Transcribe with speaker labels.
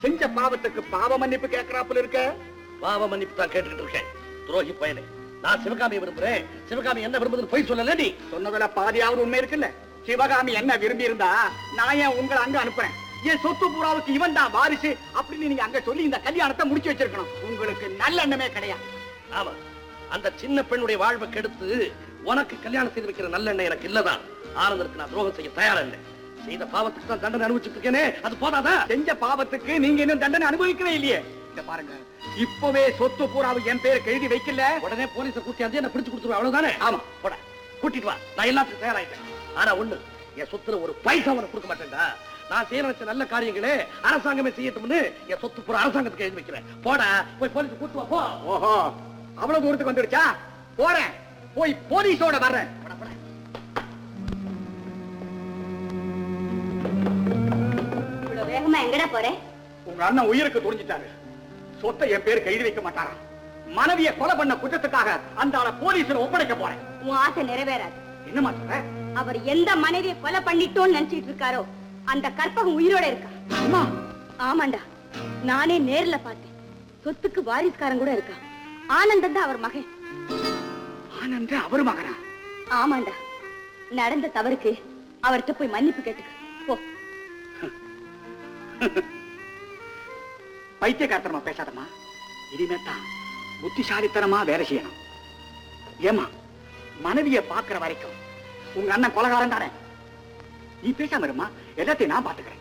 Speaker 1: செஞ்ச பாவத்துக்கு பாவ மன்னிப்பு கேட்கறாப்புல இருக்க
Speaker 2: பாவ மன்னிப்பு தான் கேட்டுக்கிட்டு இருக்கேன் துரோகி பயனே நான் சிவகாமியை விரும்புறேன் சிவகாமி என்ன விரும்புதுன்னு போய் சொல்லல நீ
Speaker 1: சொன்னதுல பாதியாவது உண்மை இருக்குல்ல சிவகாமி என்ன விரும்பி இருந்தா நான் ஏன் உங்களை அங்க அனுப்புறேன் என் சொத்து பூராவுக்கு இவன் தான் வாரிசு அப்படின்னு நீங்க அங்க சொல்லி இந்த கல்யாணத்தை முடிச்சு வச்சிருக்கணும் உங்களுக்கு நல்ல எண்ணமே கிடையாது
Speaker 2: ஆமா அந்த சின்ன பெண்ணுடைய வாழ்வை கெடுத்து உனக்கு கல்யாணம் செய்து வைக்கிற நல்லெண்ணெய் எனக்கு இல்லதான் ஆனந்தருக்கு நான் துரோகம் செய்ய தயாரா இல்லை செய்த பாவத்துக்கு தான் தண்டனை அனுபவிச்சுட்டு இருக்கேனே அது போதாதா
Speaker 1: செஞ்ச பாவத்துக்கு நீங்க இன்னும் தண்டனை அனுபவிக்கவே இல்லையே இத பாருங்க இப்பவே சொத்து பூராவு என் பேருக்கு எழுதி வைக்கல
Speaker 2: உடனே போலீஸ கூட்டியாந்து என்ன பிடிச்சு கொடுத்துருவா அவ்வளவுதானே
Speaker 1: ஆமா
Speaker 2: போட கூட்டிட்டு வா நான் எல்லாத்துக்கும் தயாராயிட்டேன் ஆனா ஒண்ணு என் சொத்துல ஒரு பைசா உனக்கு கொடுக்க மாட்டேன்டா நான் செய்ய நினைச்ச நல்ல காரியங்களே அரசாங்கமே செய்யட்டும்னு என் சொத்து பூரா அரசாங்கத்துக்கு எழுதி வைக்கிறேன் போடா போய் போலீஸ் கூட்டு வா போ
Speaker 1: ஓஹோ அவ்வளவு தூரத்துக்கு வந்துடுச்சா போறேன் போய் போலீஸோட வர்றேன் போடா, போடா.
Speaker 3: இவ்வளவு வேகமா எங்கடா போற
Speaker 1: உங்க அண்ணன் உயிருக்கு துணிஞ்சிட்டாரு சொத்தை என் பேருக்கு எழுதி வைக்க மாட்டாரா மனைவிய கொலை பண்ண குற்றத்துக்காக அந்த ஆளை போலீஸ்ல ஒப்படைக்க போறேன்
Speaker 3: உன் ஆசை நிறைவேறாது
Speaker 1: என்னமா சொல்ற
Speaker 3: அவர் எந்த மனைவியை கொலை பண்ணிட்டோம்னு நினைச்சிட்டு இருக்காரோ அந்த கற்பகம் உயிரோட இருக்கா
Speaker 1: அம்மா
Speaker 3: ஆமாண்டா நானே நேர்ல பார்த்தேன் சொத்துக்கு வாரிசுக்காரன் கூட இருக்கா ஆனந்தம் தான் அவர் மகன்
Speaker 1: ஆனந்த அவர் மகனா
Speaker 3: ஆமாண்டா நடந்த தவறுக்கு அவர்கிட்ட போய் மன்னிப்பு கேட்டுக்க போ
Speaker 1: பைத்தியக்காரத்தனமா பேசாதம்மா இனிமே தான் புத்திசாலித்தனமா வேலை செய்யணும் ஏமா மனைவிய பாக்குற வரைக்கும் உங்க அண்ணன் கொலகாரன் தானே நீ பேசாம இருமா எல்லாத்தையும் நான் பாத்துக்கிறேன்